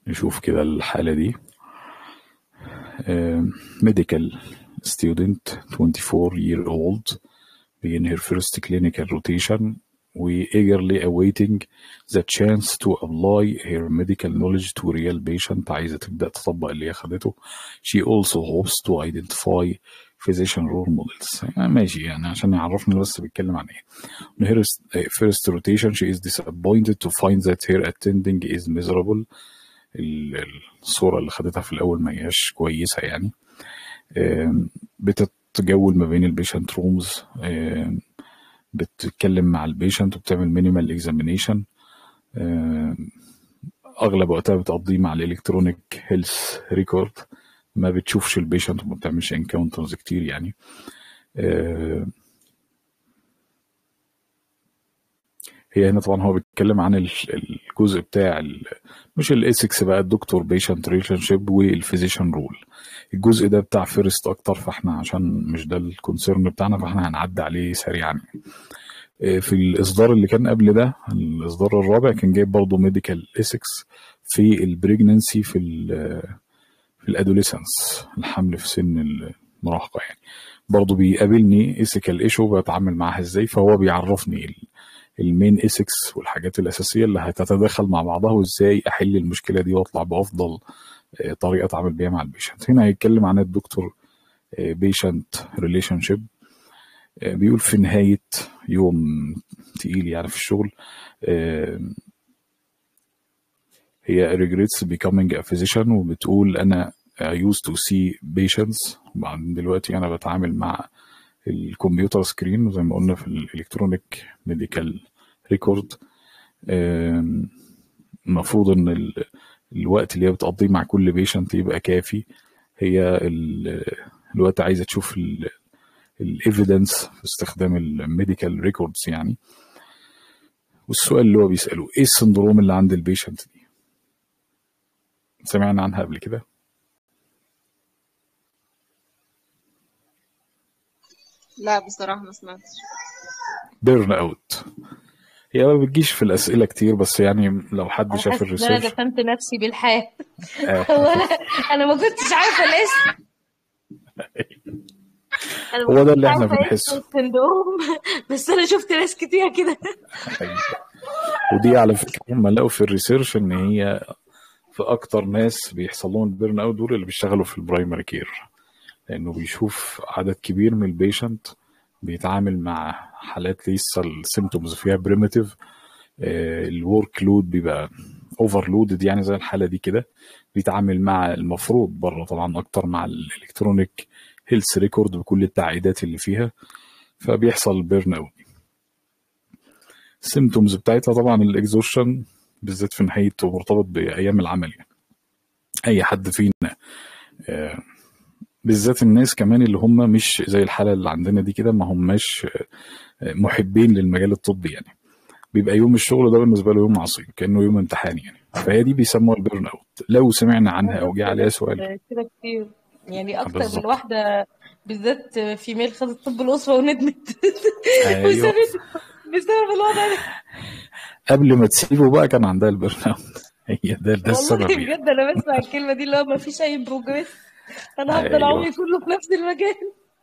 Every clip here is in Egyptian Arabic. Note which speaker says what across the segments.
Speaker 1: نشوف كده الحالة دي um, medical student 24 year old begin her first clinical rotation we eagerly awaiting the chance to apply her medical knowledge to real patient عايزة تبدأ تطبق اللي هي خدته she also hopes to identify physician role models يعني ماشي يعني عشان يعرفنا بس بيتكلم عن ايه in her first rotation she is disappointed to find that her attending is miserable الصورة اللي خدتها في الأول ما هياش كويسة يعني بتتجول ما بين البيشنت رومز بتتكلم مع البيشنت وبتعمل مينيمال اكزامينيشن اغلب وقتها بتقضيه مع الالكترونيك هيلث ريكورد ما بتشوفش البيشنت وما بتعملش انكاونترز كتير يعني هي هنا طبعا هو بيتكلم عن الجزء بتاع مش الاسكس بقى الدكتور بيشنت ريليشن شيب والفيزيشن رول الجزء ده بتاع فيرست اكتر فاحنا عشان مش ده الكونسيرن بتاعنا فاحنا هنعدي عليه سريعا في الاصدار اللي كان قبل ده الاصدار الرابع كان جايب برضه ميديكال اسكس في البريجننسي في ال في الادوليسنس الحمل في سن المراهقه يعني برضه بيقابلني اسيكال ايشو بتعامل معاها ازاي فهو بيعرفني المين اسكس والحاجات الاساسيه اللي هتتداخل مع بعضها وازاي احل المشكله دي واطلع بافضل طريقه اتعامل بيها مع البيشنت هنا هيتكلم عن الدكتور بيشنت ريليشن شيب بيقول في نهايه يوم تقيل يعني في الشغل هي regrets becoming a physician وبتقول انا I used to see patients وبعدين دلوقتي انا بتعامل مع الكمبيوتر سكرين وزي ما قلنا في الالكترونيك ميديكال ريكورد المفروض ان الوقت اللي هي بتقضيه مع كل بيشنت يبقى كافي هي الوقت عايزه تشوف الايفيدنس في استخدام الميديكال ريكوردز يعني والسؤال اللي هو بيساله ايه السندروم اللي عند البيشنت دي سمعنا عنها قبل كده
Speaker 2: لا بصراحة ما سمعتش
Speaker 1: بيرن اوت هي ما بتجيش في الاسئله كتير بس يعني لو حد شاف
Speaker 2: انا
Speaker 1: الريسيرش
Speaker 2: دفنت نفسي بالحياة
Speaker 1: آه.
Speaker 2: هو انا انا ما كنتش عارفة الاسم انا ما
Speaker 1: هو ده
Speaker 2: كنتش
Speaker 1: اللي احنا
Speaker 2: عارفة اسم
Speaker 1: بنحسه
Speaker 2: السندروم بس انا شفت ناس كتير كده
Speaker 1: أيوة. ودي على فكره هم لقوا في الريسيرش ان هي في اكتر ناس بيحصل لهم البيرن اوت دول اللي بيشتغلوا في البرايمري كير لانه بيشوف عدد كبير من البيشنت بيتعامل مع حالات لسه السيمتومز فيها بريمتيف الورك لود بيبقى اوفرلودد يعني زي الحاله دي كده بيتعامل مع المفروض بره طبعا اكتر مع الالكترونيك هيلث ريكورد بكل التعقيدات اللي فيها فبيحصل بيرن اوت السيمتومز بتاعتها طبعا الاكزوشن بالذات في نهايته مرتبط بايام العمل يعني اي حد فينا آه، بالذات الناس كمان اللي هم مش زي الحاله اللي عندنا دي كده ما هماش آه، محبين للمجال الطبي يعني بيبقى يوم الشغل ده بالنسبه له يوم عصيب كانه يوم امتحان يعني فهي دي بيسموها البيرن اوت لو سمعنا عنها او جه عليها سؤال
Speaker 2: كده كتير يعني اكتر من
Speaker 1: بالظبط
Speaker 2: واحدة بالذات فيميل خدت طب الاسرة وندمت
Speaker 1: ايوه
Speaker 2: وسابته بسبب الوضع ده
Speaker 1: قبل ما تسيبه بقى كان عندها البيرن اوت هي ده ده
Speaker 2: والله
Speaker 1: السبب يعني
Speaker 2: بجد انا بسمع الكلمة دي اللي هو ما فيش اي بروجريس انا هفضل
Speaker 1: ايوه
Speaker 2: عمري كله في نفس المكان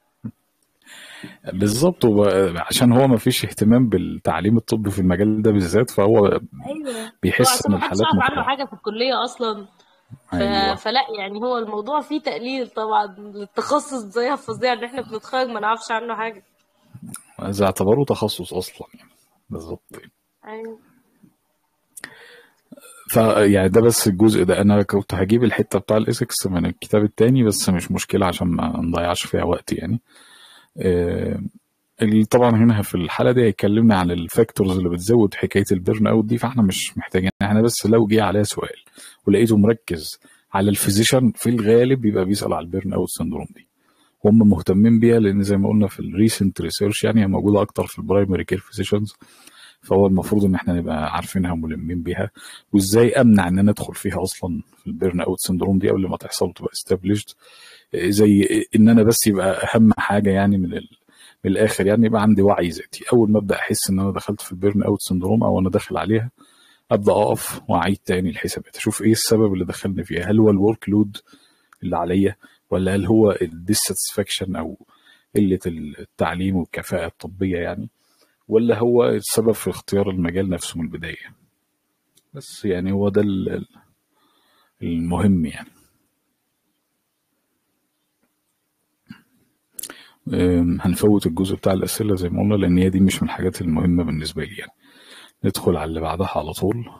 Speaker 1: بالظبط وب- عشان هو ما فيش اهتمام بالتعليم الطبي في المجال ده بالذات فهو
Speaker 2: ايوه هو
Speaker 1: بيحس
Speaker 2: عشان
Speaker 1: ان
Speaker 2: ما حدش
Speaker 1: الحالات
Speaker 2: يعرف عنه
Speaker 1: متكررة
Speaker 2: حاجة في الكلية اصلا ف...
Speaker 1: ايوه
Speaker 2: فلا يعني هو الموضوع فيه تقليل طبعا للتخصص زيها فظيع ان احنا بنتخرج ما نعرفش عنه حاجة
Speaker 1: اذا اعتبروه تخصص اصلا يعني بالظبط
Speaker 2: ايوه
Speaker 1: فيعني ده بس الجزء ده انا كنت هجيب الحته بتاع الاسكس من الكتاب التاني بس مش مشكله عشان ما نضيعش فيها وقت يعني آه، اللي طبعا هنا في الحاله دي هيكلمنا عن الفاكتورز اللي بتزود حكايه البيرن اوت دي فاحنا مش محتاجين احنا بس لو جه عليها سؤال ولقيته مركز على الفيزيشن في الغالب بيبقى بيسال على البيرن اوت سندروم دي هم مهتمين بيها لان زي ما قلنا في الريسنت ريسيرش يعني هي موجوده اكتر في البرايمري كير فيزيشنز فهو المفروض ان احنا نبقى عارفينها وملمين بيها وازاي امنع ان انا ادخل فيها اصلا في البيرن اوت سندروم دي قبل ما تحصل وتبقى استابليشد زي ان انا بس يبقى اهم حاجه يعني من ال... من الاخر يعني يبقى عندي وعي ذاتي اول ما ابدا احس ان انا دخلت في البيرن اوت سندروم او انا داخل عليها ابدا اقف واعيد تاني الحسابات اشوف ايه السبب اللي دخلني فيها هل هو الورك لود اللي عليا ولا هل هو الديساتسفاكشن او قله التعليم والكفاءه الطبيه يعني ولا هو السبب في اختيار المجال نفسه من البدايه بس يعني هو ده ال- المهم يعني أم، هنفوت الجزء بتاع الأسئلة زي ما قلنا لأن هي دي مش من الحاجات المهمة بالنسبة لي يعني ندخل على اللي بعدها على طول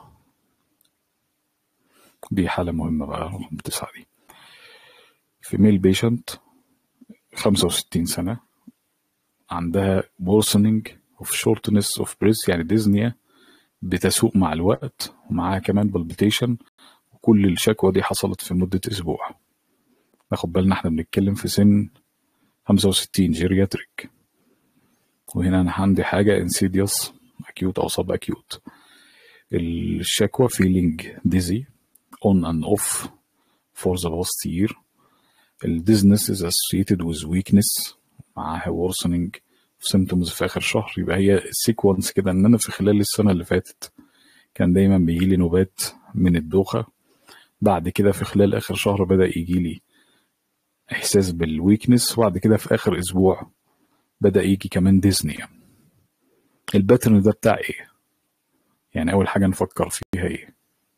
Speaker 1: دي حالة مهمة بقى رقم تسعة دي فيميل بيشنت 65 سنة عندها worsening of shortness of breath يعني ديزنيا بتسوء مع الوقت ومعاها كمان بالبيتيشن وكل الشكوى دي حصلت في مدة أسبوع ناخد بالنا احنا بنتكلم في سن 65 جيرياتريك وهنا أنا عندي حاجة insidious acute أو sub acute الشكوى feeling dizzy on and off for the past year ال dizziness is associated with weakness معاها worsening of symptoms في آخر شهر يبقى هي sequence كده إن أنا في خلال السنة اللي فاتت كان دايما بيجيلي نوبات من الدوخة بعد كده في خلال آخر شهر بدأ يجيلي إحساس بالويكنس وبعد كده في آخر أسبوع بدأ يجي كمان ديزنيا الباترن ده بتاع إيه؟ يعني أول حاجة نفكر فيها إيه؟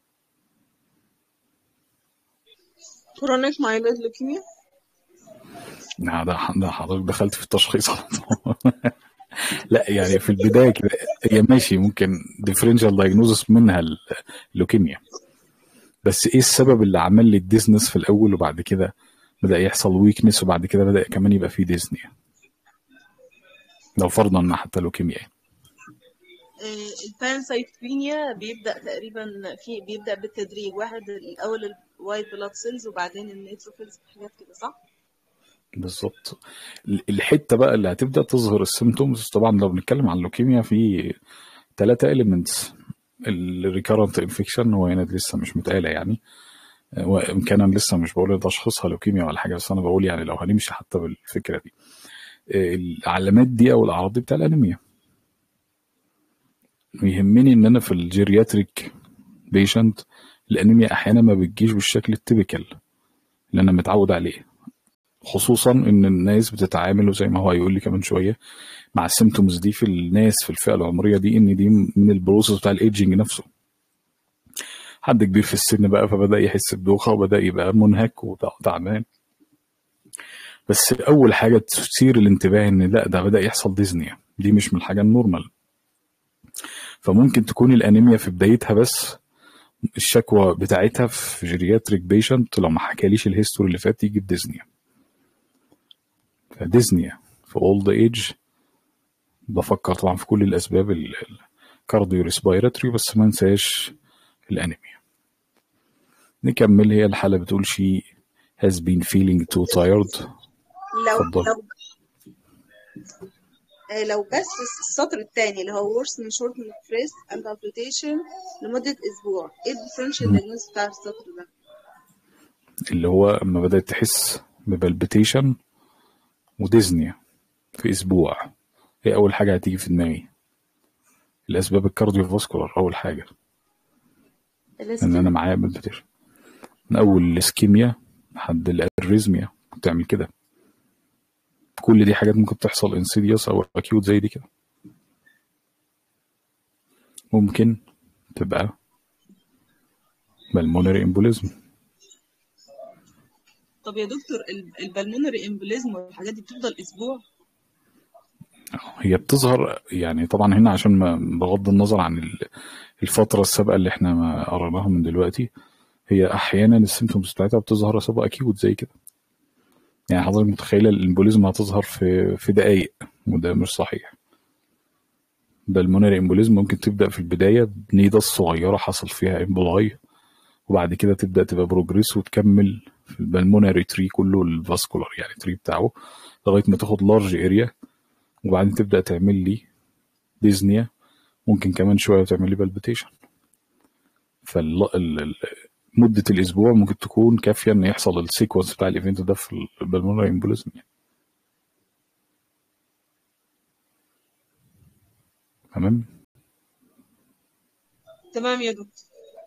Speaker 3: كرونيك مايلود لوكيميا
Speaker 1: نا ده ده حضرتك دخلت في التشخيص على طول لا يعني في البداية كده هي ماشي ممكن ديفرنشال دايجنوزس منها اللوكيميا بس ايه السبب اللي عمل لي الديزنس في الاول وبعد كده بدأ يحصل ويكنس وبعد كده بدأ كمان يبقى فيه ديزنيا لو فرضنا ان حتى لوكيميا يعني.
Speaker 3: البانسايتوبينيا بيبدأ تقريبا في بيبدأ بالتدريج واحد الأول الوايت بلاد سيلز وبعدين النيتروفيلز حاجات كده صح؟
Speaker 1: بالظبط ال- الحته بقى اللي هتبدا تظهر السيمتومز طبعا لو بنتكلم عن اللوكيميا في ثلاثه اليمنتس الريكارنت انفكشن هو هنا لسه مش متقاله يعني وان كان أنا لسه مش بقول تشخيصها لوكيميا ولا حاجه بس انا بقول يعني لو هنمشي حتى بالفكره دي العلامات دي او الاعراض دي بتاع الانيميا ويهمني ان انا في الجيرياتريك بيشنت الانيميا احيانا ما بتجيش بالشكل التيبيكال اللي انا متعود عليه خصوصا ان الناس بتتعامل وزي ما هو هيقول لي كمان شويه مع السيمتومز دي في الناس في الفئه العمريه دي ان دي من البروسس بتاع الايدجنج نفسه حد كبير في السن بقى فبدا يحس بدوخه وبدا يبقى منهك وتعبان بس اول حاجه تثير الانتباه ان لا ده بدا يحصل ديزنيا دي مش من الحاجه النورمال فممكن تكون الانيميا في بدايتها بس الشكوى بتاعتها في جيرياتريك بيشنت لو ما حكاليش الهيستوري اللي فات يجي بديزنيا فديزنيا في اولد ايج بفكر طبعا في كل الاسباب الكارديو ريسبيراتوري بس ما انساش الانيميا نكمل هي الحاله بتقول she has been feeling too tired
Speaker 3: لو
Speaker 1: اتفضل
Speaker 3: لو آه، لو بس السطر الثاني اللي هو worsen short breath and palpitation لمدة أسبوع إيه الديفرنشال
Speaker 1: مم.
Speaker 3: diagnosis بتاع السطر ده؟
Speaker 1: اللي هو اما بدات تحس ببلبيتيشن وديزنيا في اسبوع هي اول حاجه هتيجي في دماغي الاسباب الكارديو فاسكولار اول حاجه ان انا
Speaker 2: الاسكيميا
Speaker 1: معايا بالبيتيشن من اول الاسكيميا لحد الاريزميا بتعمل كده كل دي حاجات ممكن تحصل انسيديوس او اكيوت زي دي كده ممكن تبقى بالمونري امبوليزم
Speaker 3: طب يا دكتور البلمونري امبوليزم والحاجات دي بتفضل أسبوع؟
Speaker 1: هي بتظهر يعني طبعا هنا عشان ما بغض النظر عن ال- الفترة السابقة اللي احنا ما قريناها من دلوقتي هي احيانا السيمتومز بتاعتها بتظهر سبب اكيوت زي كده يعني حضرتك متخيلة الامبوليزم هتظهر في في دقايق وده مش صحيح بالمونري امبوليزم ممكن تبدأ في البداية بنيدة صغيرة حصل فيها امبولاي وبعد كده تبدأ تبقى بروجريس وتكمل في البلمونري تري كله الفاسكولار يعني تري بتاعه لغاية ما تاخد لارج اريا وبعدين تبدأ تعمل لي ديزنيا ممكن كمان شوية تعمل لي بالبيتيشن فمدة الأسبوع ممكن تكون كافية إن يحصل السيكونس بتاع الإيفنت ده في البلمونري امبوليزم يعني تمام
Speaker 3: تمام يا دكتور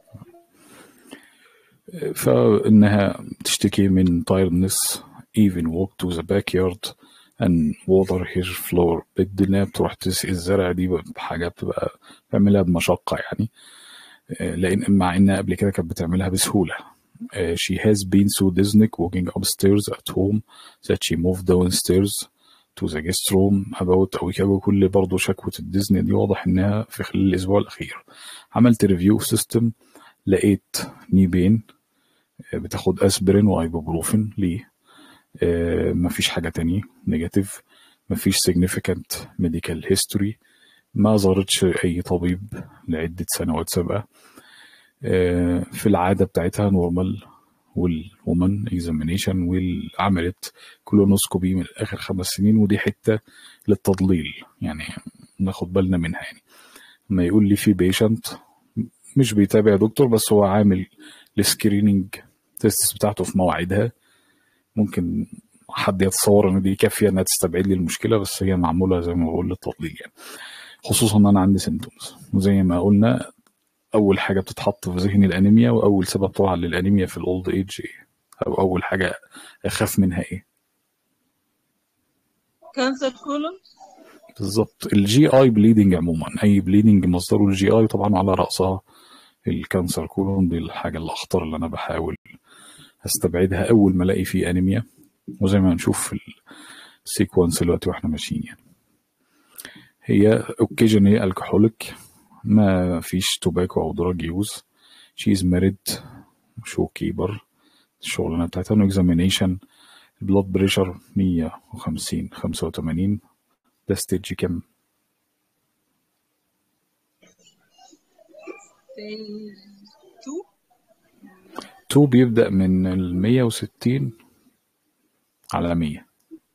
Speaker 1: فإنها تشتكي من tiredness even walk to the backyard and water her floor بدي إنها بتروح تسقي الزرع دي بحاجة بتبقى بتعملها بمشقة يعني آه، لأن مع إنها قبل كده كانت بتعملها بسهولة آه، she has been so dizzy walking upstairs at home that she moved downstairs to the guest room about a week ago كل برضه شكوى الديزني دي واضح إنها في خلال الأسبوع الأخير عملت ريفيو سيستم لقيت نيبين بتاخد اسبرين وايبوبروفين ليه آه، مفيش حاجة تانية نيجاتيف مفيش significant medical history ما زارتش أي طبيب لعدة سنوات سابقة آه، في العادة بتاعتها نورمال والومن اكزامينيشن وعملت كولونوسكوبي من آخر خمس سنين ودي حتة للتضليل يعني ناخد بالنا منها يعني لما يقول لي في بيشنت مش بيتابع دكتور بس هو عامل السكريننج تيست بتاعته في مواعيدها ممكن حد يتصور ان دي كافيه انها تستبعد لي المشكله بس هي معموله زي ما بقول للتضليل يعني خصوصا ان انا عندي سيمتومز وزي ما قلنا اول حاجه بتتحط في ذهني الانيميا واول سبب طبعا للانيميا في الاولد ايج ايه او اول حاجه اخاف منها ايه
Speaker 3: كانسر كولون
Speaker 1: بالظبط الجي اي بليدنج عموما اي بليدنج مصدره الجي اي طبعا على راسها الكانسر كولون دي الحاجه الاخطر اللي انا بحاول استبعدها اول ما الاقي فيه انيميا وزي ما هنشوف في السيكونس دلوقتي واحنا ماشيين يعني هي اوكيجني الكحوليك ما فيش توباكو او دراج يوز شيز ماريد شو كيبر الشغلانه بتاعتها انه اكزامينيشن البلاد بريشر 150 85 ده ستيج كام
Speaker 3: 2
Speaker 1: 2 بيبدأ من ال 160 على 100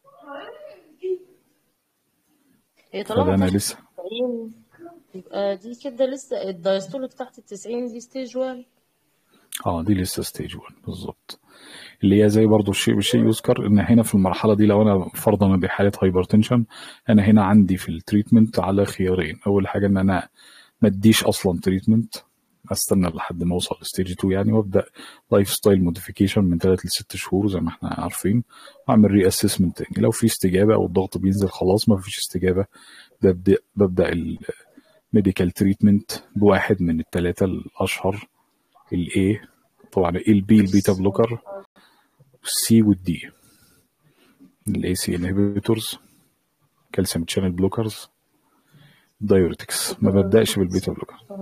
Speaker 2: هي
Speaker 1: فده
Speaker 2: طالما
Speaker 1: انا
Speaker 2: تحت
Speaker 1: لسه
Speaker 2: 90 يبقى دي كده لسه الدايستوليك تحت ال 90 دي ستيج 1
Speaker 1: اه دي لسه ستيج 1 بالظبط اللي هي زي برضو الشيء بالشيء يذكر ان هنا في المرحله دي لو انا فرضا ان دي حاله هايبرتنشن انا هنا عندي في التريتمنت على خيارين اول حاجه ان انا ما اديش اصلا تريتمنت استنى لحد ما اوصل لستيج 2 يعني وابدا لايف ستايل موديفيكيشن من 3 ل 6 شهور زي ما احنا عارفين واعمل ري اسسمنت تاني لو في استجابه او الضغط بينزل خلاص ما فيش استجابه ببدا ببدا الميديكال تريتمنت بواحد من الثلاثه الاشهر الاي طبعا البي البيتا بلوكر السي والدي الاي سي انهبيتورز كالسيوم تشانل بلوكرز دايوريتكس ما ببداش بالبيتا بلوكر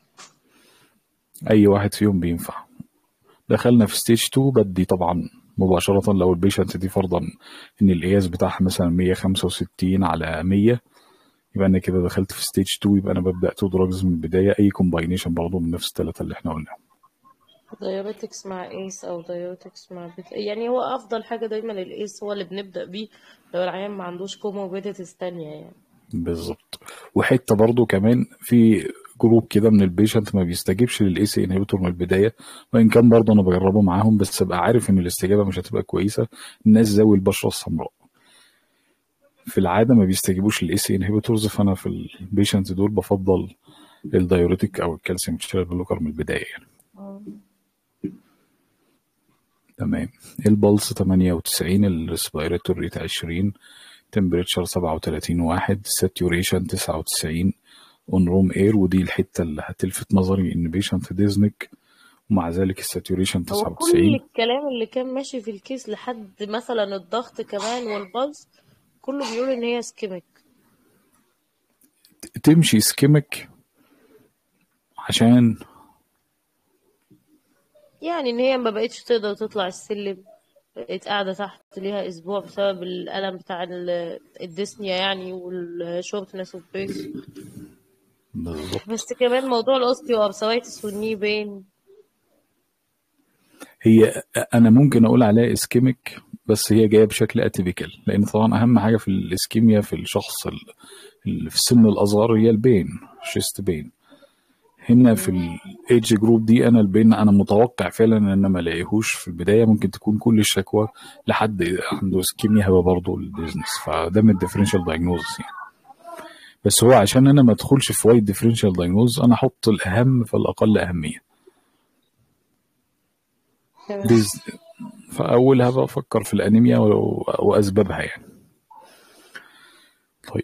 Speaker 1: اي واحد فيهم بينفع دخلنا في ستيج 2 بدي طبعا مباشرة لو البيشنت دي فرضا ان القياس بتاعها مثلا 165 على 100 يبقى انا كده دخلت في ستيج 2 يبقى انا ببدا تو دراجز من البدايه اي كومباينيشن برضه من نفس الثلاثه اللي احنا قلناهم
Speaker 2: دايوريتكس مع ايس او دايوريتكس مع بيت يعني هو افضل حاجه دايما الايس هو اللي بنبدا بيه لو العيان ما عندوش كوموربيديتيز تانية يعني
Speaker 1: بالظبط وحته برضه كمان في جروب كده من البيشنت ما بيستجيبش للاي سي انهبيتور من البدايه وان كان برضه انا بجربه معاهم بس ابقى عارف ان الاستجابه مش هتبقى كويسه الناس ذوي البشره السمراء في العاده ما بيستجيبوش للاي سي انهبيتورز فانا في البيشنت دول بفضل الدايوريتك او الكالسيوم تشيل بلوكر من البدايه يعني تمام البلس 98 الريسبيراتور ريت 20 تمبريتشر 37 واحد ساتوريشن 99 اون روم اير ودي الحته اللي هتلفت نظري ان بيشنت ديزنك ومع ذلك الساتوريشن
Speaker 2: هو كل
Speaker 1: 99
Speaker 2: الكلام اللي كان ماشي في الكيس لحد مثلا الضغط كمان والبلس كله بيقول ان هي سكيميك
Speaker 1: تمشي سكيمك عشان
Speaker 2: يعني ان هي ما بقتش تقدر تطلع السلم بقت قاعدة تحت ليها اسبوع بسبب الالم بتاع ال- الديسنيا يعني والشورتنس اوف بريث
Speaker 1: بالظبط
Speaker 2: بس كمان موضوع الاوستيو ابسايتس والني بين
Speaker 1: هي انا ممكن اقول عليها اسكيميك بس هي جايه بشكل اتيبيكال لان طبعا اهم حاجه في الاسكيميا في الشخص ال- اللي في السن الاصغر هي البين شيست بين هنا في الايدج جروب دي انا البين انا متوقع فعلا ان انا ما الاقيهوش في البدايه ممكن تكون كل الشكوى لحد عنده اسكيميا هو برضه البيزنس فده من الديفرنشال دايجنوزس يعني بس هو عشان انا ما ادخلش في وايد ديفرنشال دايجنوز انا احط الاهم فالاقل اهميه
Speaker 2: تمام
Speaker 1: دي فاولها بفكر في الانيميا و- واسبابها يعني طيب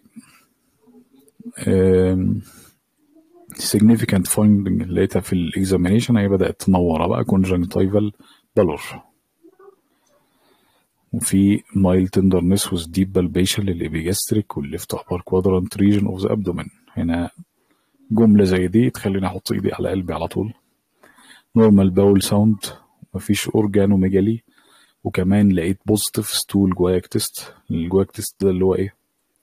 Speaker 1: أم، significant finding اللي لقيتها في الاكزامينيشن هي بدات تنور بقى conjunctival pallor وفي mild tenderness with deep palpation للإبيجاستريك والليفت upper quadrant region of the abdomen هنا جملة زي دي تخليني أحط إيدي على قلبي على طول normal bowel sound مفيش أورجانوميجالي وكمان لقيت بوزيتيف ستول جواك تيست الجواك تيست ده اللي هو إيه؟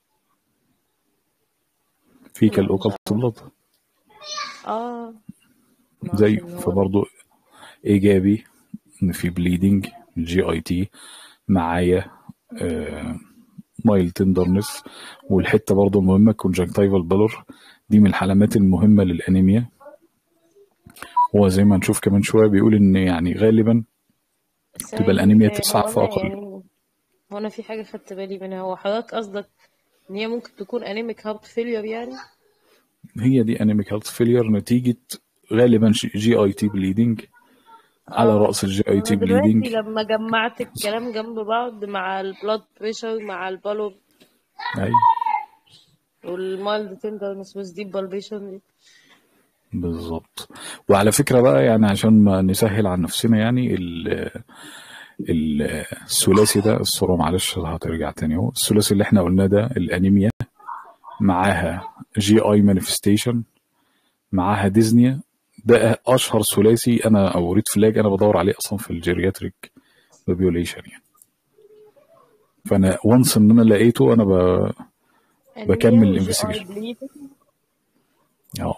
Speaker 1: فيكال
Speaker 2: لا مش
Speaker 1: اوكالت
Speaker 2: عارفة
Speaker 1: بلاد
Speaker 2: اه معرفش
Speaker 1: زيه
Speaker 2: ان هو
Speaker 1: فبرضه إيجابي إن في بليدنج جي أي تي معايا مايل تندرنس والحته برضه المهمه كونجكتيفال بالور دي من العلامات المهمه للانيميا هو زي ما نشوف كمان شويه بيقول ان يعني غالبا
Speaker 2: بس
Speaker 1: تبقى
Speaker 2: يعني
Speaker 1: الانيميا
Speaker 2: هو
Speaker 1: تسعة
Speaker 2: انا
Speaker 1: فاقل
Speaker 2: يعني هو انا في حاجة خدت بالي منها هو حضرتك قصدك ان هي ممكن تكون انيميك هارت فيلير يعني
Speaker 1: هي دي انيميك هارت فيلير نتيجه غالبا جي اي تي بليدنج على
Speaker 2: اه
Speaker 1: راس الجي اي
Speaker 2: انا
Speaker 1: تي
Speaker 2: دلوقتي
Speaker 1: بليدنج
Speaker 2: لما جمعت الكلام جنب بعض مع البلاد بريشر مع البالور
Speaker 1: ايوه
Speaker 2: والمايلد تندرنس والديب بالبيشن دي
Speaker 1: بالظبط وعلى فكره بقى يعني عشان ما نسهل عن نفسنا يعني ال ال- الثلاثي ده الصوره معلش هترجع تاني اهو الثلاثي اللي احنا قلناه ده الانيميا معاها جي اي مانيفستيشن معاها ديزنيا ده اشهر ثلاثي انا او ريد فلاج انا بدور عليه اصلا في الجيرياتريك بوبيوليشن يعني فانا وانس ان انا لقيته انا ب...
Speaker 2: انيميا
Speaker 1: بكمل
Speaker 2: وجي اي
Speaker 1: الانفستيجيشن
Speaker 2: بليدنج
Speaker 1: اه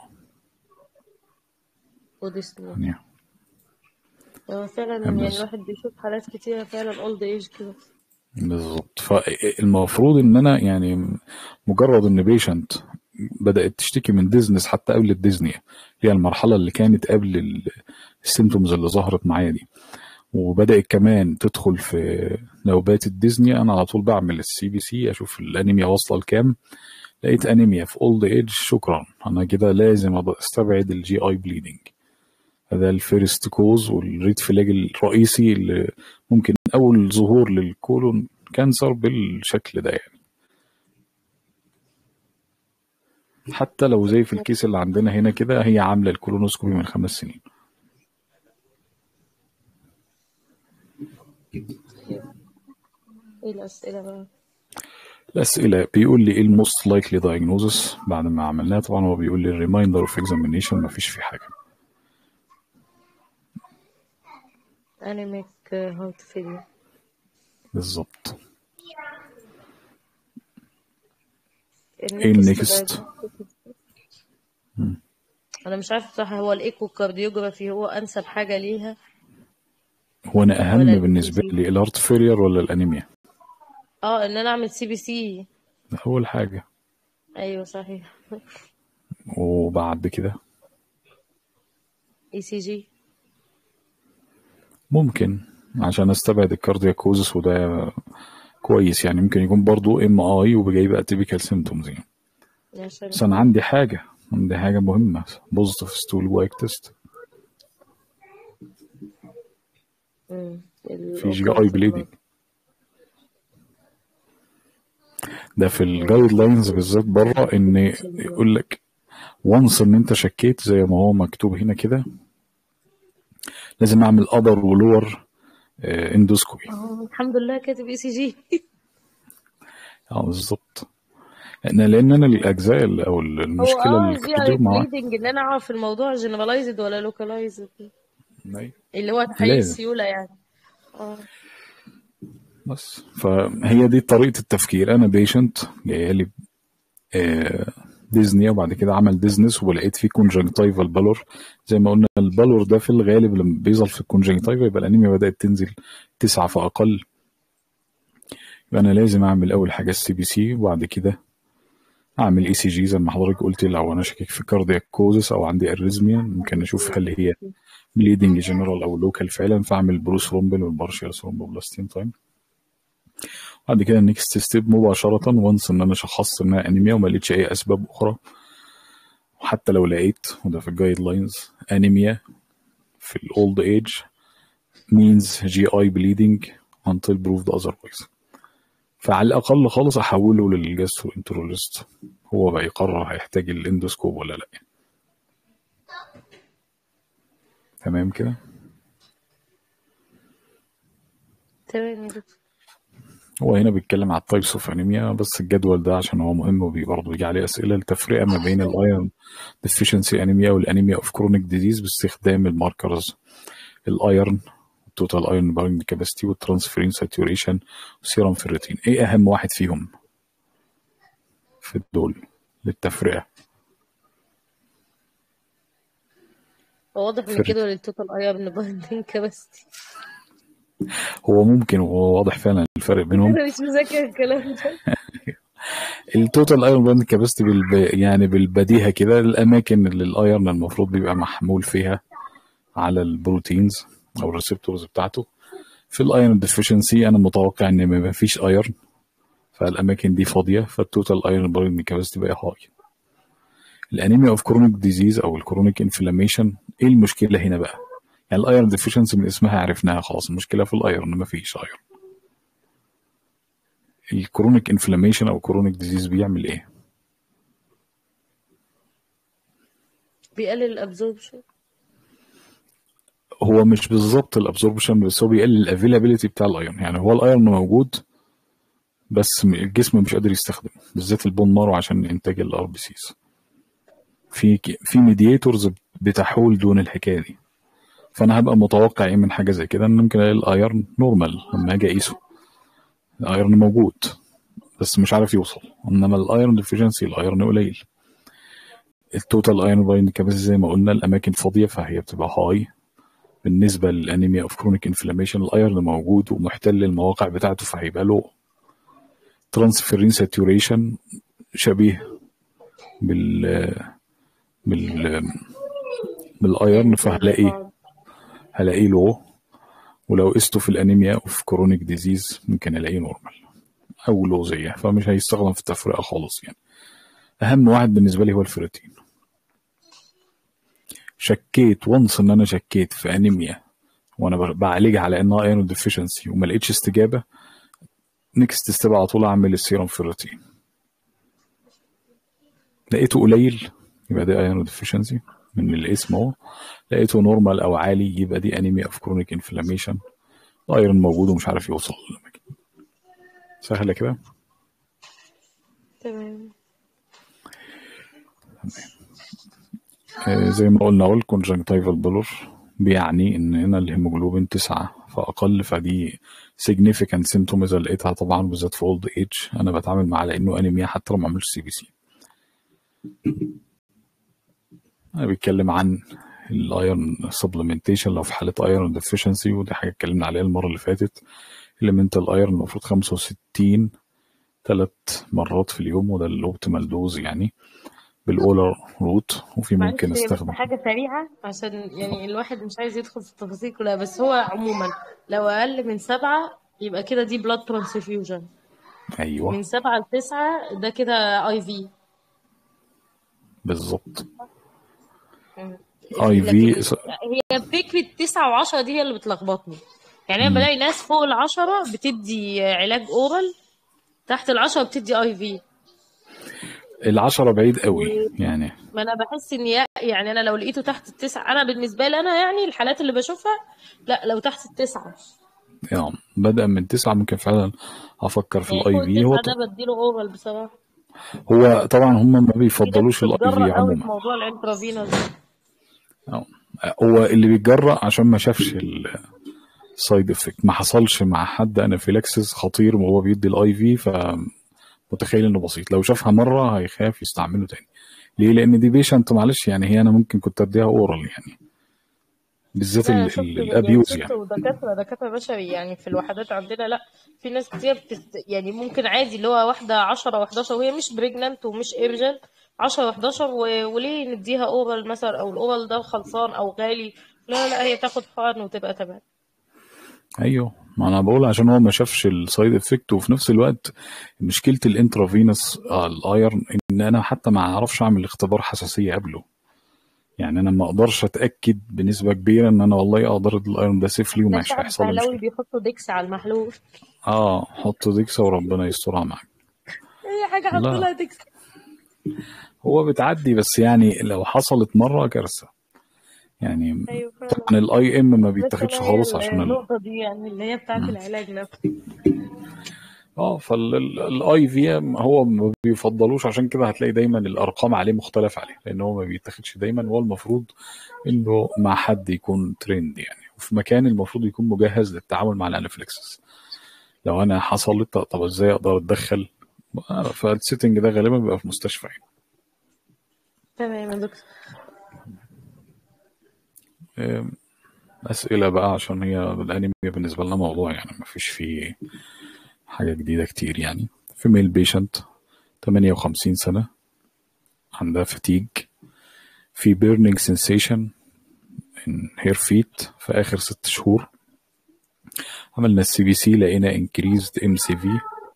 Speaker 2: وديسنيا
Speaker 1: يعني
Speaker 2: هو فعلا يعني
Speaker 1: بس
Speaker 2: الواحد بيشوف حالات كتيرة فعلا اولد ايج كده
Speaker 1: بالظبط فالمفروض ان انا يعني مجرد ان بيشنت بدات تشتكي من ديزنس حتى قبل الديزنيا اللي هي المرحله اللي كانت قبل السيمتومز اللي ظهرت معايا دي وبدات كمان تدخل في نوبات الديزنيا انا على طول بعمل السي بي سي اشوف الانيميا واصله لكام لقيت انيميا في اولد ايج شكرا انا كده لازم أبقى استبعد الجي اي بليدنج هذا الفيرست كوز والريد فلاج الرئيسي اللي ممكن اول ظهور للكولون كانسر بالشكل ده يعني حتى لو زي في الكيس اللي عندنا هنا كده هي عامله الكولونوسكوبي من خمس سنين
Speaker 2: ايه الاسئلة بقى
Speaker 1: الاسئله بيقول لي ايه الموست لايكلي دايجنوزس بعد ما عملناها طبعا هو بيقول لي الريمايندر اوف اكزامينيشن ما فيش فيه حاجه
Speaker 2: انيميك هارت فيلير
Speaker 1: بالظبط ايه
Speaker 2: النكست
Speaker 1: النكست
Speaker 2: انا مش عارفه بصراحه هو الايكو كارديوجرافي هو انسب حاجه ليها
Speaker 1: هو انا
Speaker 2: ولا
Speaker 1: اهم
Speaker 2: الاي
Speaker 1: بالنسبه
Speaker 2: جي
Speaker 1: لي الهارت فيلير ولا الانيميا
Speaker 2: اه ان انا اعمل سي بي سي
Speaker 1: ده اول حاجه
Speaker 2: ايوه صحيح
Speaker 1: وبعد كده
Speaker 2: اي سي جي
Speaker 1: ممكن عشان استبعد الكاردياكوزس وده كويس يعني ممكن يكون برضو ام اي وجاي بقى تيبيكال سيمتومز يعني
Speaker 2: عشان
Speaker 1: بس انا عندي حاجه عندي حاجه مهمه بوزيتيف ستول وايك تيست
Speaker 2: مم.
Speaker 1: في جي اي
Speaker 2: الاوكالت
Speaker 1: بليدنج ده في الجايد لاينز بالذات بره ان يقول لك وانس ان انت شكيت زي ما هو مكتوب هنا كده لازم اعمل ابر ولور اندوسكوبي
Speaker 2: اه الحمد لله كاتب اي سي جي
Speaker 1: اه بالظبط لان لان انا الاجزاء ال- او
Speaker 2: هو
Speaker 1: المشكله
Speaker 2: اه جي اي
Speaker 1: الكارديو مع
Speaker 2: بليدنج ان انا اعرف الموضوع جنرالايزد ولا لوكالايزد
Speaker 1: أيوة.
Speaker 2: اللي هو تحقيق
Speaker 1: لازم
Speaker 2: السيوله يعني اه
Speaker 1: بس فهي دي طريقه التفكير انا بيشنت جايه لي آه، ديزني وبعد كده عمل ديزنس ولقيت فيه كونجنكتيفال بالور زي ما قلنا البالور ده في الغالب لما بيظهر في الكونجنكتيفا يبقى الانيميا بدات تنزل تسعة فاقل يبقى انا لازم اعمل اول حاجه السي بي سي وبعد كده اعمل اي سي جي زي ما حضرتك قلت لو انا شاكك في كاردياك كوزس او عندي اريزميا ممكن اشوف هل هي بليدنج جنرال او لوكال فعلا فاعمل بروس رومبل والبارشال ثرومبوبلاستين تايم بعد كده النكست ستيب مباشرة وانس ان انا شخصت انها انيميا وما لقيتش اي اسباب اخرى وحتى لو لقيت وده في الجايد لاينز انيميا في الاولد ايج means GI bleeding until proved otherwise فعلى الاقل خالص احوله للجاستروانترولوجيست هو بقى يقرر هيحتاج الاندوسكوب ولا لا تمام كده
Speaker 2: تمام يا دكتور
Speaker 1: هو هنا بيتكلم على التايبس اوف انيميا بس الجدول ده عشان هو مهم وبرضه بيجي عليه اسئله التفرقه ما بين الايرون ديفيشنسي انيميا والانيميا اوف كرونيك ديزيز باستخدام الماركرز الايرن التوتال ايرون باينج كاباسيتي والترانسفيرين ساتوريشن والسيرم فيرتين ايه اهم واحد فيهم في دول للتفرقه
Speaker 2: هو واضح من
Speaker 1: فرق.
Speaker 2: كده التوتال ايرن بايندينج كاباسيتي
Speaker 1: هو ممكن وهو واضح فعلا الفرق بينهم
Speaker 2: انا مش مذاكر الكلام ده
Speaker 1: التوتال ايرون باند كاباسيتي بالب... يعني بالبديهه كده الاماكن اللي الايرون المفروض بيبقى محمول فيها على البروتينز او الريسبتورز بتاعته في الايرون ديفيشنسي انا متوقع ان ما فيش ايرون فالاماكن دي فاضيه فالتوتال ايرون باند كاباسيتي بقى هاي الانيميا اوف كرونيك ديزيز او الكرونيك انفلاميشن ايه المشكله هنا بقى يعني الايرون ديفيشنسي من اسمها عرفناها خلاص المشكله في الايرون ما فيش ايرون الكرونيك انفلاميشن او كرونيك ديزيز بيعمل ايه
Speaker 2: بيقلل الابزوربشن
Speaker 1: هو مش بالظبط الابزوربشن بس هو بيقلل الافيلابيلتي بتاع الايرون يعني هو الايرون موجود بس م- الجسم مش قادر يستخدمه بالذات البون مارو عشان انتاج الار بي سيز في ك- في ميدياتورز بتحول دون الحكايه دي فانا هبقى متوقع ايه من حاجه زي كده ان ممكن الاقي الايرون نورمال لما اجي اقيسه الايرون موجود بس مش عارف يوصل انما الايرون ديفيشنسي الايرون قليل التوتال ايرون بايند كاباسيتي زي ما قلنا الاماكن فاضيه فهي بتبقى هاي بالنسبه للانيميا اوف كرونيك انفلاميشن الايرون موجود ومحتل المواقع بتاعته فهيبقى له ترانسفيرين ساتوريشن شبيه بال بال بالايرون فهلاقي هلاقي له ولو قسته في الانيميا اوف كرونيك ديزيز ممكن الاقيه نورمال او له زيه فمش هيستخدم في التفرقه خالص يعني اهم واحد بالنسبه لي هو الفيرتين شكيت وانس ان انا شكيت في انيميا وانا ب- بعالجها على انها ايرون ديفيشنسي وما لقيتش استجابه نكست ستيب على طول اعمل السيرم فيرتين لقيته قليل يبقى ده ايرون ديفيشنسي من الاسم اهو لقيته نورمال او عالي يبقى دي انيميا اوف كرونيك انفلاميشن الايرون موجود ومش عارف يوصل للأماكن. سهله كده
Speaker 2: تمام
Speaker 1: آه، زي ما قلنا اهو الكونجنكتيفال بلور بيعني ان هنا الهيموجلوبين تسعة فاقل فدي significant symptom اذا لقيتها طبعا بالذات في اولد ايج انا بتعامل معاه لانه انيميا حتى لو ما عملش سي بي سي انا بيتكلم عن الايرون سبلمنتيشن لو في حاله ايرون ديفيشنسي ودي حاجه اتكلمنا عليها المره اللي فاتت elemental ايرون المفروض 65 ثلاث مرات في اليوم وده الاوبتيمال دوز يعني بالاولر روت وفي
Speaker 2: معلش
Speaker 1: ممكن
Speaker 2: هي بس
Speaker 1: استخدم
Speaker 2: حاجة سريعة عشان يعني الواحد مش عايز يدخل في التفاصيل كلها بس هو عموما لو أقل من سبعة يبقى كده دي بلاد ترانسفيوجن
Speaker 1: ايوه
Speaker 2: من سبعة لتسعة ده كده اي في
Speaker 1: بالظبط اي
Speaker 2: لكن
Speaker 1: في
Speaker 2: هي فكرة تسعة وعشرة دي هي اللي بتلخبطني يعني أنا بلاقي ناس فوق العشرة بتدي علاج أورال تحت العشرة بتدي اي في
Speaker 1: العشرة بعيد قوي يعني
Speaker 2: ما انا بحس ان يا- يعني انا لو لقيته تحت التسعة انا بالنسبة لي انا يعني الحالات اللي بشوفها لا لو تحت التسعة
Speaker 1: يعني بدأ من تسعة ممكن فعلا افكر في
Speaker 2: يعني
Speaker 1: الاي
Speaker 2: فوق
Speaker 1: في هو
Speaker 2: التسعة ده بديله اورال بصراحة
Speaker 1: هو طبعا هم ما
Speaker 2: في ناس
Speaker 1: بيفضلوش الاي في
Speaker 2: بتتجرأ قوي في
Speaker 1: عموما
Speaker 2: موضوع الانترافينوس ده
Speaker 1: أو. هو اللي بيتجرأ عشان ما شافش السايد افكت ما حصلش مع حد انافيلاكسس خطير وهو بيدي الاي في فمتخيل انه بسيط لو شافها مره هيخاف يستعمله تاني ليه لان دي بيشنت معلش يعني هي انا ممكن كنت اديها اورال يعني بالذات
Speaker 2: لا
Speaker 1: ال-
Speaker 2: شفت
Speaker 1: ال-
Speaker 2: يعني
Speaker 1: الابيوز
Speaker 2: شفت
Speaker 1: يعني
Speaker 2: دكاترة دكاترة بشري يعني في الوحدات عندنا لا في ناس كتير بتست... يعني ممكن عادي اللي هو واحدة 10 و11 وهي مش بريجنانت ومش ايرجنت 10 و11 و... وليه نديها اورال مثلا او الاورال ده خلصان او غالي لا لا هي تاخد حقن وتبقى تمام
Speaker 1: ايوه ما انا بقول عشان هو ما شافش السايد افكت وفي نفس الوقت مشكله الانترافينوس الايرن ان انا حتى ما اعرفش اعمل اختبار حساسيه قبله يعني انا ما اقدرش اتاكد بنسبه كبيره ان انا والله اقدر الايرون ده سيف لي
Speaker 2: ده
Speaker 1: ومش
Speaker 2: شعب
Speaker 1: هيحصل لي
Speaker 2: سهلاوي
Speaker 1: مشكله
Speaker 2: بيحطوا ديكس على المحلول
Speaker 1: اه حط ديكسا وربنا يسترها معاك
Speaker 2: اي حاجه حط
Speaker 1: لا
Speaker 2: لها ديكس
Speaker 1: هو بتعدي بس يعني لو حصلت مره كارثه يعني
Speaker 2: ايوه فعلا
Speaker 1: طبعا الاي ام ما
Speaker 2: بس
Speaker 1: بيتاخدش
Speaker 2: انا هي
Speaker 1: خالص عشان ال...
Speaker 2: النقطه دي يعني اللي هي بتاعت
Speaker 1: مم.
Speaker 2: العلاج نفسه
Speaker 1: اه فالاي في هو ما بيفضلوش عشان كده هتلاقي دايما الارقام عليه مختلف عليه لان هو ما بيتاخدش دايما هو المفروض انه مع حد يكون ترند يعني وفي مكان المفروض يكون مجهز للتعامل مع الانافلكسس لو انا حصلت طب ازاي اقدر اتدخل فالسيتنج ده غالبا بيبقى في مستشفى يعني.
Speaker 2: تمام يا دكتور
Speaker 1: أم، اسئله بقى عشان هي الانمي بالنسبه لنا موضوع يعني ما فيش فيه حاجه جديده كتير يعني فيميل بيشنت 58 سنه عندها فتيج في بيرنينج سensation in her feet في آخر ست شهور عملنا السي بي سي لقينا increased MCV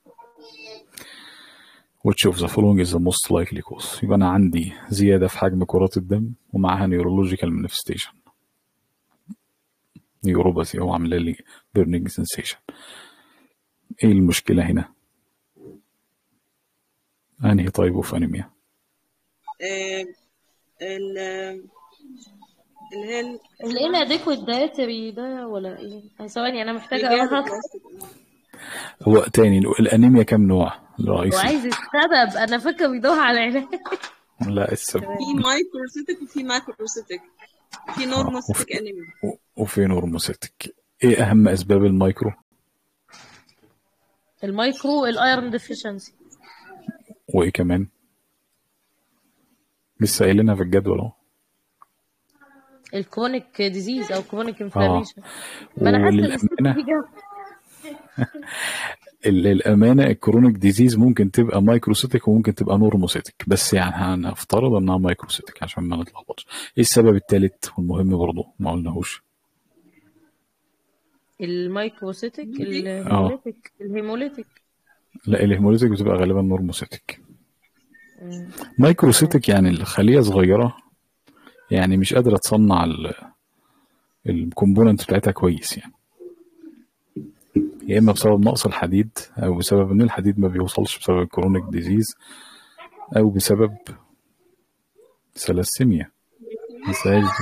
Speaker 1: which of the following is the most likely cause يبقى أنا عندي زيادة في حجم كرات الدم ومعها neurological manifestation نيوروباثي هو عامله لي burning sensation ايه المشكلة هنا؟ انهي طيب اوف انيميا؟
Speaker 3: آه، ال- اللي هي ال-
Speaker 2: لقينا اديكويت دايتري ده ولا ايه آه، ثواني انا محتاجه
Speaker 3: الجهاز
Speaker 2: اقراها
Speaker 3: البلاستيك
Speaker 1: هو تاني الانيميا كام نوع؟ الرئيسي
Speaker 2: وعايز السبب انا فاكره بيدور على العلاج
Speaker 1: لا السبب
Speaker 3: في مايكروسيتك وفي ماكروسيتك في
Speaker 1: اه
Speaker 3: نورموسيتك
Speaker 1: وفي,
Speaker 3: انيميا
Speaker 1: وفي نورموسيتك ايه اهم اسباب المايكرو
Speaker 2: المايكرو الايرون ديفيشنسي
Speaker 1: وايه كمان لسه قايلينها في الجدول اهو
Speaker 2: الكرونيك ديزيز او كرونيك
Speaker 1: اه
Speaker 2: انفلاميشن ما انا حاسه ان الست
Speaker 1: وللامانه
Speaker 2: دي جا-
Speaker 1: ال- الامانه الكرونيك ديزيز ممكن تبقى مايكروسيتك وممكن تبقى نورموسيتك بس يعني هنفترض انها مايكروسيتك عشان ما نتلخبطش ايه السبب الثالث والمهم برضه ما قلناهوش
Speaker 2: المايكروسيتك
Speaker 1: اه
Speaker 2: الهيموليتك الهيموليتك
Speaker 1: لا الهيموليتك بتبقى غالبا نورموسيتك
Speaker 2: مم.
Speaker 1: مايكروسيتك يعني الخليه صغيره يعني مش قادره تصنع الكومبوننت بتاعتها كويس يعني يا اما بسبب نقص الحديد او بسبب ان الحديد ما بيوصلش بسبب الكرونيك ديزيز او بسبب ثلاسيميا مساج دي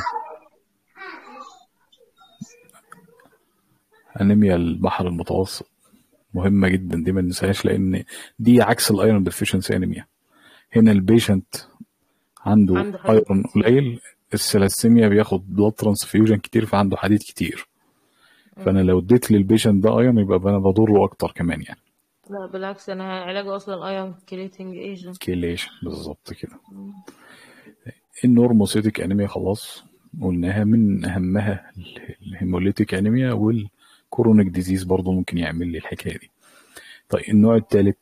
Speaker 1: انيميا البحر المتوسط مهمة جدا دي ما ننساهاش لان دي عكس الايرون ديفيشنسي انيميا هنا البيشنت عنده
Speaker 2: عنده حديد
Speaker 1: ايرون
Speaker 2: كتير
Speaker 1: قليل الثلاسيميا بياخد بلاد ترانسفيوجن كتير فعنده حديد كتير فانا لو اديت للبيشنت ده ايرون يبقى انا بضره اكتر كمان يعني
Speaker 2: لا بالعكس انا علاجه اصلا ايرون كريتنج ايجنت
Speaker 1: كيليشن بالظبط كده النورموسيتك انيميا خلاص قلناها من اهمها ال- الهيموليتيك انيميا والكورونيك ديزيز برضه ممكن يعمل لي الحكايه دي طيب النوع الثالث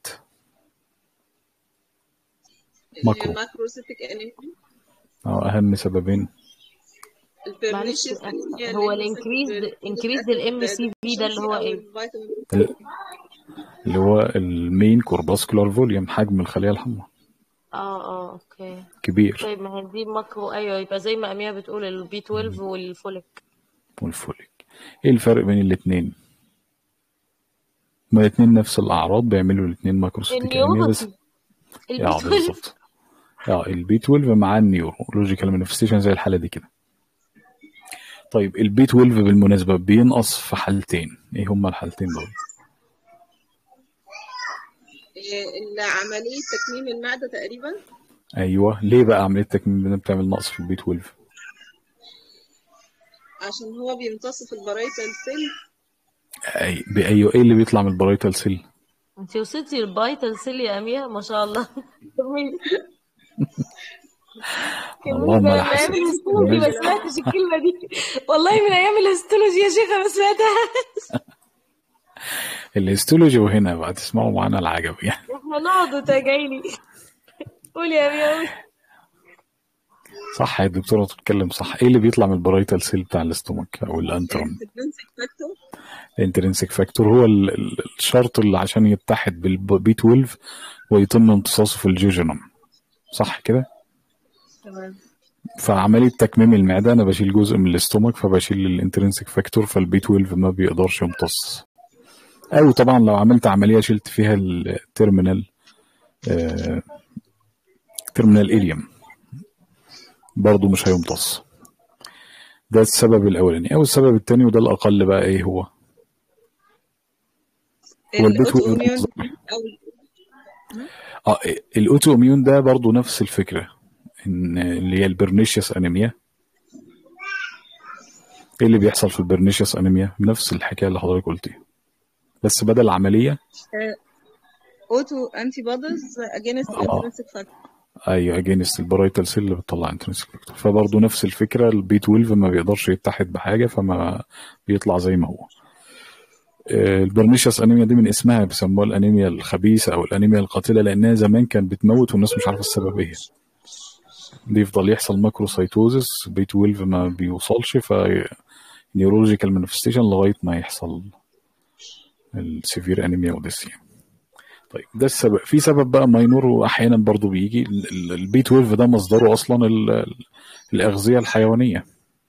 Speaker 3: اللي هي
Speaker 1: ماكرو
Speaker 3: الماكروسيتك انيميا
Speaker 1: أو اهم سببين
Speaker 2: معلش
Speaker 3: البرنيشيس انيميا
Speaker 2: هو
Speaker 3: اللي هي مثلا
Speaker 2: الانكريزد انكريزد الام سي في ده اللي
Speaker 3: deficiency
Speaker 2: هو
Speaker 3: او
Speaker 2: ايه
Speaker 3: الفيتامين
Speaker 1: ال- اللي هو المين كورباسكولار فوليوم حجم الخليه الحمراء
Speaker 2: اه اه اوكي
Speaker 1: كبير
Speaker 2: طيب ما هي دي ماكرو ايوه يبقى زي ما اميره بتقول البي 12 والفوليك
Speaker 1: والفوليك ايه الفرق بين الاثنين ما الاثنين نفس الاعراض بيعملوا الاثنين ماكروسيتك انيميا بس
Speaker 2: النيوروباثي البي
Speaker 1: اه
Speaker 2: 12
Speaker 1: بالظبط اه البي 12 مع النيورولوجيكال مانيفستيشن زي الحاله دي كده طيب البي 12 بالمناسبه بينقص في حالتين ايه هما الحالتين دول
Speaker 3: عملية تكميم المعدة تقريبا
Speaker 1: ايوه ليه بقى عمليه تكميم بتعمل نقص في البي 12
Speaker 3: عشان هو بيمتص في البرايتال سيل
Speaker 1: اي بايوه ايه اللي بيطلع من البرايتال سيل
Speaker 2: انت وصلتي للبايتال سيل يا اميره ما شاء الله كملي
Speaker 1: والله
Speaker 2: كملي
Speaker 1: ما
Speaker 2: ده
Speaker 1: انا
Speaker 2: من
Speaker 1: حاسس
Speaker 2: ايام الهستولوجي ما
Speaker 1: ماشي
Speaker 2: سمعتش الكلمه دي والله من ايام الهستولوجي يا شيخه ما سمعتهاش
Speaker 1: الهيستولوجي وهنا بقى تسمعوا معانا العجب يعني
Speaker 2: احنا نقعد وتراجعيني قولي يا اميره قولي
Speaker 1: صح يا دكتوره بتتكلم صح ايه اللي بيطلع من البرايتال سيل بتاع الاستومك او الانترم
Speaker 3: intrinsic factor
Speaker 1: الانترنسك فاكتور هو ال- ال- الشرط اللي عشان يتحد بالبي 12 ويتم امتصاصه في الجيجينوم صح كده
Speaker 3: تمام
Speaker 1: فعملية تكميم المعدة أنا بشيل جزء من الاستومك فبشيل الانترنسك فاكتور فالبي 12 ما بيقدرش يمتص أو طبعا لو عملت عملية شلت فيها التيرمينال آه تيرمينال إليوم برضه مش هيمتص ده السبب الأولاني أو السبب التاني وده الأقل بقى إيه هو هو البي
Speaker 3: الاوتو
Speaker 1: 12
Speaker 3: اميون
Speaker 1: مصدر
Speaker 3: او
Speaker 1: اه الاوتو اميون ده برضو نفس الفكره ان اللي هي البرنيشيوس انيميا ايه اللي بيحصل في البرنيشيوس انيميا نفس الحكايه اللي حضرتك قلتيها بس بدل عمليه
Speaker 3: اوتو انتي بوديز اجينست
Speaker 1: اه
Speaker 3: انترنسك فاكتور
Speaker 1: ايوه اجينست البرايتال سيل اللي بتطلع انترنسك فاكتور فبرضه نفس الفكره البي 12 ما بيقدرش يتحد بحاجه فما بيطلع زي ما هو آه، البرنيشيوس انيميا دي من اسمها بيسموها الانيميا الخبيثه او الانيميا القاتله لانها زمان كانت بتموت والناس مش عارفه السبب ايه بيفضل يحصل ماكروسايتوزس بي 12 ما بيوصلش ف نيورولوجيكال مانيفستيشن لغايه ما يحصل السيفير انيميا اوديسيا طيب ده السبب في سبب بقى ماينور واحيانا برضو بيجي البي 12 ده مصدره اصلا ال- ال- الاغذيه الحيوانيه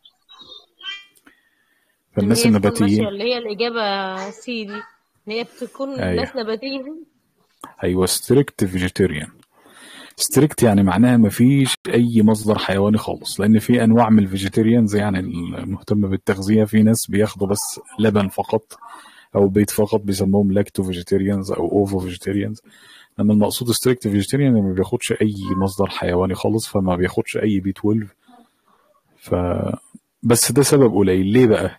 Speaker 2: اللي
Speaker 1: فالناس
Speaker 2: هي تكون ماشية
Speaker 1: النباتيين
Speaker 2: اللي هي الإجابة سي دي إن هي بتكون
Speaker 1: ايوه
Speaker 2: ناس نباتيين
Speaker 1: ايوه ستريكت فيجيتيريان ستريكت يعني معناها ما فيش اي مصدر حيواني خالص لان في انواع من الفيجيتيريانز يعني المهتم بالتغذيه في ناس بياخدوا بس لبن فقط او بيض فقط بيسموهم لاكتو فيجيتيريانز او اوفو فيجيتيريانز لما المقصود ستريكت فيجيتيريان ما بياخدش اي مصدر حيواني خالص فما بياخدش اي بي 12 ف بس ده سبب قليل ليه بقى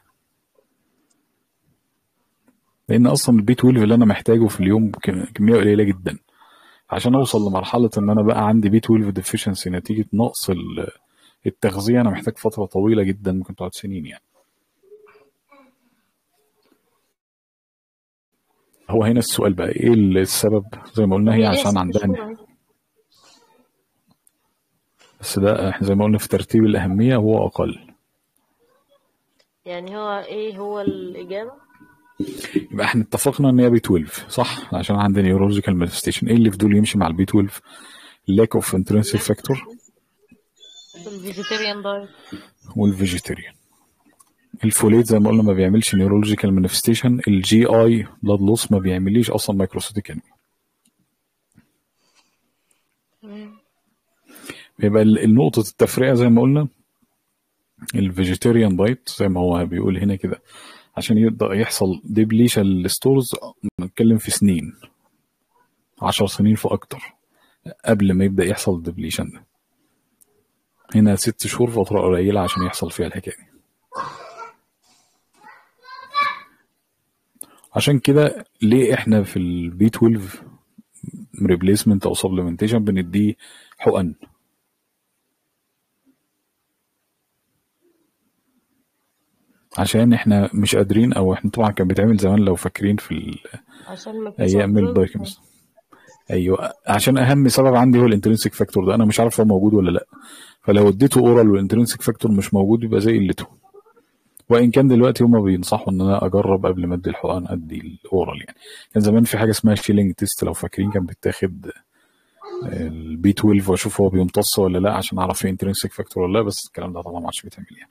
Speaker 1: لان اصلا البي 12 اللي انا محتاجه في اليوم كم- كميه قليله جدا عشان اوصل لمرحله ان انا بقى عندي بي 12 ديفيشنسي نتيجه نقص ال- التغذيه انا محتاج فتره طويله جدا ممكن تقعد سنين يعني هو هنا السؤال بقى ايه السبب زي ما قلنا هي
Speaker 2: هي ليه
Speaker 1: عشان
Speaker 2: ست
Speaker 1: عندها
Speaker 2: شهور أهي
Speaker 1: بس ده احنا زي ما قلنا في ترتيب الاهميه هو اقل
Speaker 2: يعني هو إيه هو الإجابة؟
Speaker 1: يبقى احنا اتفقنا ان هي بي 12 صح عشان عندي نيورولوجيكال مانيفستيشن ايه اللي في دول يمشي مع البي 12 lack of intrinsic factor
Speaker 2: الفيجيتيريان دايت
Speaker 1: والفيجيتيريان الفوليت زي ما قلنا ما بيعملش نيورولوجيكال مانيفستيشن الجي اي بلاد لوس ما بيعمليش اصلا مايكروسيتيك انمي
Speaker 2: تمام
Speaker 1: يبقى ال- النقطة التفرقة زي ما قلنا الفيجيتيريان دايت زي ما هو بيقول هنا كده عشان يبدأ يحصل ديبليشن للستورز نتكلم في سنين عشر سنين فأكتر قبل ما يبدأ يحصل الديبليشن ده هنا ست شهور فترة قليلة عشان يحصل فيها الحكاية دي عشان كده ليه احنا في البي 12 ريبليسمنت او سبلمنتيشن بنديه حقن عشان احنا مش قادرين او احنا طبعا كان بيتعمل زمان لو فاكرين في ال-
Speaker 2: عشان ما فيش
Speaker 1: ايام
Speaker 2: أبروف
Speaker 1: البايكنز ايوه عشان اهم سبب عندي هو الانترنسيك فاكتور ده انا مش عارف هو موجود ولا لا فلو اديته اورال والانترنسيك فاكتور مش موجود يبقى زي قلته وان كان دلوقتي هما بينصحوا ان انا اجرب قبل ما ادي الحقن ادي الاورال يعني كان زمان في حاجه اسمها شيلينج تيست لو فاكرين كان بيتاخد البي 12 واشوف هو بيمتص ولا لا عشان اعرف في انترنسيك فاكتور ولا لا بس الكلام ده طبعا ما عادش بيتعمل يعني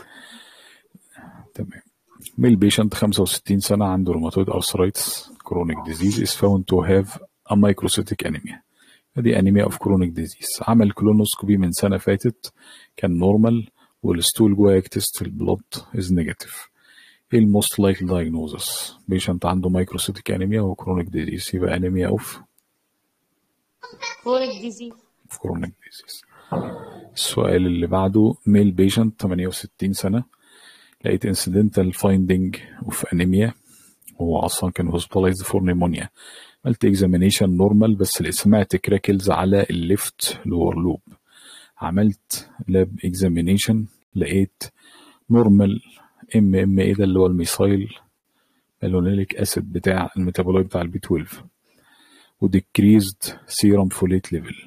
Speaker 1: تمام ميل بيشنت 65 سنة عنده روماتويد arthritis chronic disease is found to have a microcytic anemia دي انيميا اوف كرونيك ديزيز عمل كولونوسكوبي من سنة فاتت كان نورمال والستول جواك تيست البلود از نيجاتيف ايه الموست لايكلي دايجنوزس بيشنت عنده مايكروسيتيك انيميا وكرونيك ديزيز يبقى انيميا اوف
Speaker 2: كرونيك ديزيز
Speaker 1: كرونيك ديزيز السؤال اللي بعده ميل بيشنت 68 سنة لقيت incidental finding of anemia هو اصلا كان hospitalized for pneumonia عملت examination normal بس سمعت كراكلز على الليفت لور لوب عملت لاب examination لقيت نورمال ام ام ايه ده اللي هو الميثايل مالونيليك اسيد بتاع الميتابولايت بتاع البي 12 وديكريزد سيرم فوليت ليفل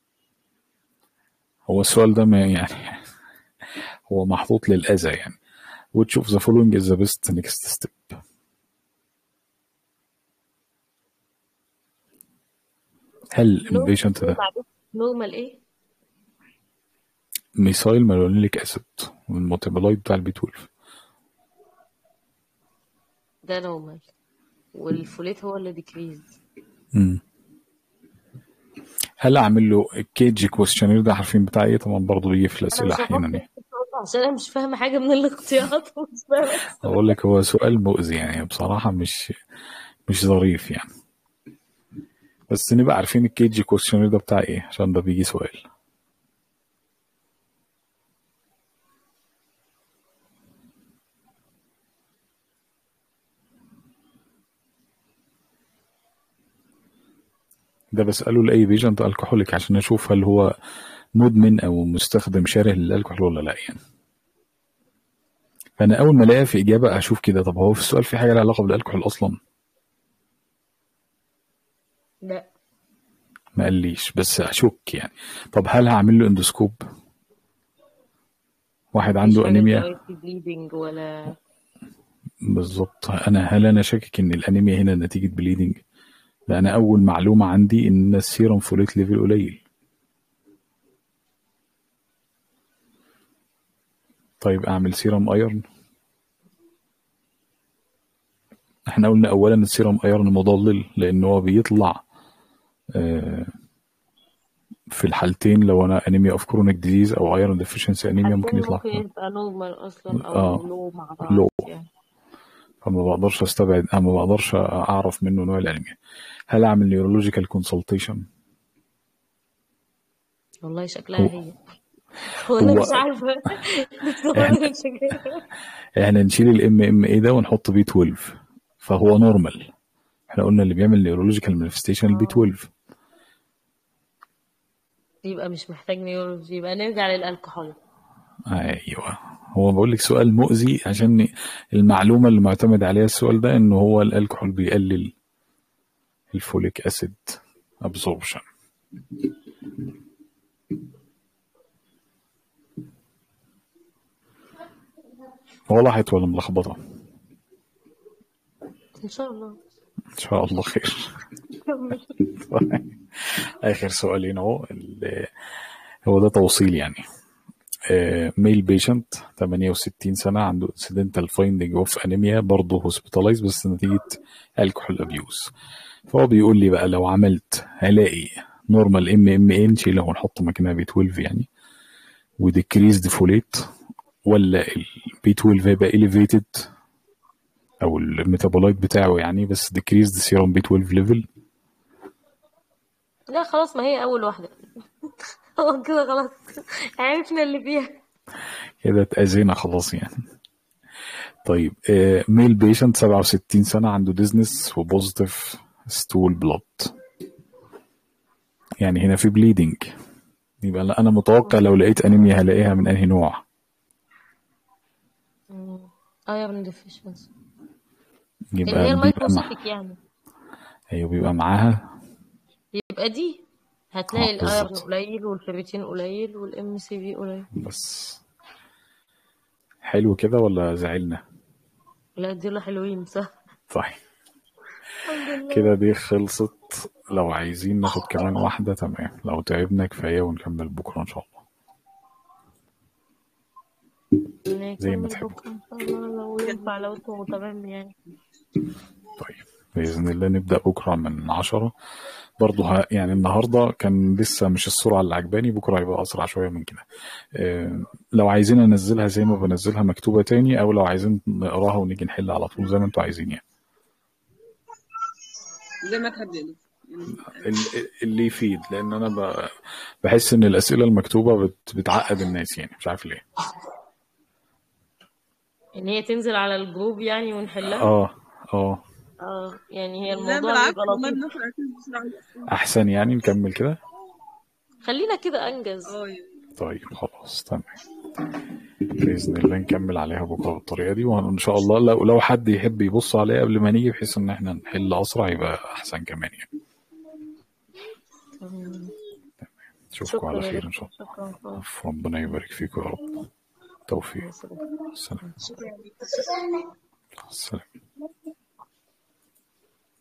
Speaker 1: هو السؤال ده ما يعني هو محطوط للأذى يعني which of the following is the best next step هل البيشنت ده
Speaker 2: نورمال ايه
Speaker 1: ميثايل مالونيليك اسيد الميتابولايت بتاع البي 12
Speaker 2: ده نورمال والفوليت هو اللي ديكريز
Speaker 1: مم. هل اعمل له الكيج كويستشنير ده عارفين بتاع ايه طبعا برضه بيجي في
Speaker 2: انا
Speaker 1: الاسئله
Speaker 2: مش
Speaker 1: احيانا
Speaker 2: هحط
Speaker 1: يعني
Speaker 2: عشان انا مش فاهمه حاجه من الاختيارات ومش فاهمه
Speaker 1: اقول لك هو سؤال مؤذي يعني بصراحه مش مش ظريف يعني بس نبقى عارفين الكيج كويستشنير ده بتاع ايه عشان ده بيجي سؤال ده بسأله لأي بيجنت الكحوليك عشان أشوف هل هو مدمن أو مستخدم شره للألكحول ولا لا يعني فأنا أول ما ألاقي في إجابة أشوف كده طب هو في السؤال في حاجة لها علاقة بالألكحول أصلا
Speaker 2: لا
Speaker 1: ما قاليش بس أشك يعني طب هل هعمل له اندوسكوب واحد
Speaker 2: مفيش
Speaker 1: عنده
Speaker 2: حاجه
Speaker 1: أنيميا
Speaker 2: دلوقتي بليدنج ولا
Speaker 1: بالظبط أنا هل أنا شاكك إن الأنيميا هنا نتيجة بليدنج ده أنا أول معلومة عندي إن السيرم فوليت ليفل قليل طيب أعمل سيرم أيرن احنا قلنا اولا السيرم ايرن مضلل لان هو بيطلع آه، في الحالتين لو انا انيميا اوف كرونيك ديزيز او ايرون ديفيشنسي انيميا ممكن
Speaker 2: حالتين
Speaker 1: يطلع
Speaker 2: ممكن يبقى نورمال اصلا او
Speaker 1: اه
Speaker 2: لو مع
Speaker 1: لو
Speaker 2: بعض يعني
Speaker 1: فما بقدرش استبعد أنا ما بقدرش اعرف منه نوع الانيميا هل اعمل نيورولوجيكال كونسلتيشن
Speaker 2: والله شكلها
Speaker 1: هو
Speaker 2: هي هو انا
Speaker 1: هو
Speaker 2: مش عارفه بس هو
Speaker 1: احنا
Speaker 2: انا مش عارفة.
Speaker 1: احنا نشيل الام ام اي ده ونحط بي 12 فهو نورمال احنا قلنا اللي بيعمل نيورولوجيكال مانيفستيشن البي
Speaker 2: اه
Speaker 1: 12
Speaker 2: يبقى مش محتاج نيورولوجي يبقى نرجع للالكحول
Speaker 1: ايوه هو بقول لك سؤال مؤذي عشان المعلومه اللي معتمد عليها السؤال ده ان هو الكحول بيقلل الفوليك اسيد ابزوربشن وضحت ولا ملخبطه
Speaker 2: ان شاء الله
Speaker 1: ان شاء الله خير اخر سؤالين اهو ال- هو ده توصيل يعني ميل بيشنت 68 سنة عنده incidental finding اوف انيميا برضه هوسبيتالايز بس نتيجة الكحول ابيوز فهو بيقول لي بقى لو عملت هلاقي نورمال ام ام اي نشيله ونحط مكانها بي 12 يعني وديكريزد فوليت ولا البي 12 هيبقى elevated او الميتابولايت بتاعه يعني بس ديكريزد سيروم بي 12 ليفل
Speaker 2: لا خلاص ما هي اول واحده هو كده خلاص عرفنا اللي فيها
Speaker 1: كده اتأذينا خلاص يعني طيب ميل بيشنت 67 سنة عنده ديزنس وبوزيتيف ستول بلود يعني هنا في بليدنج يبقى لا انا متوقع لو لقيت انيميا هلاقيها من انهي نوع
Speaker 2: ايرون ديفيشنسي اللي هي
Speaker 1: يبقى بيبقى مع
Speaker 2: المايكروسيتك يعني
Speaker 1: ايوه بيبقى معاها
Speaker 2: يبقى دي
Speaker 1: اه
Speaker 2: هتلاقي الايرون
Speaker 1: بالظبط
Speaker 2: قليل والفيريتين قليل والام سي في قليل
Speaker 1: بس حلو كده ولا زعلنا
Speaker 2: لا دول حلوين صح
Speaker 1: طيب
Speaker 2: الحمد لله
Speaker 1: كده دي خلصت لو عايزين ناخد كمان واحدة تمام لو تعبنا كفاية ونكمل بكرة إن شاء الله زي ما
Speaker 2: نكمل
Speaker 1: تحبوا
Speaker 2: بكره ان شاء الله لو ينفع لو انتوا تمام يعني
Speaker 1: طيب بإذن الله نبدأ بكرة من عشرة برضه ه... يعني النهاردة كان لسه مش السرعة اللي عجباني بكرة هيبقى أسرع شوية من كده آه، لو عايزين أنزلها زي ما بنزلها مكتوبة تاني أو لو عايزين نقراها ونيجي نحل على طول زي ما أنتوا عايزين يعني
Speaker 3: زي ما تحددوا يعني
Speaker 1: ال- اللي يفيد لأن أنا ب... بحس إن الأسئلة المكتوبة بت... بتعقد الناس يعني مش عارف ليه
Speaker 2: ان هي تنزل على الجروب يعني ونحلها
Speaker 1: اه اه
Speaker 2: اه يعني هي
Speaker 3: لا
Speaker 2: الموضوع
Speaker 3: بالعكس
Speaker 2: بيبقى
Speaker 3: والله
Speaker 2: لطيف
Speaker 3: بنقرا كده بسرعة الأسئلة.
Speaker 1: أحسن يعني نكمل كده
Speaker 2: خلينا كده انجز
Speaker 3: اه يعني
Speaker 1: طيب خلاص تمام بإذن الله نكمل عليها بكرة بالطريقة دي وإن شاء الله لو لو حد يحب يبص عليها قبل ما نيجي بحيث إن إحنا نحل أسرع يبقى أحسن كمان يعني
Speaker 2: مم.
Speaker 1: نشوفكم على
Speaker 2: شكرا يا
Speaker 1: خير إن
Speaker 2: دكتور
Speaker 1: شاء الله
Speaker 2: شكرا خالص
Speaker 1: عفو، ربنا يبارك فيكم يا رب توفيق
Speaker 2: مع السلامة.
Speaker 1: السلام
Speaker 3: شكرا
Speaker 1: السلام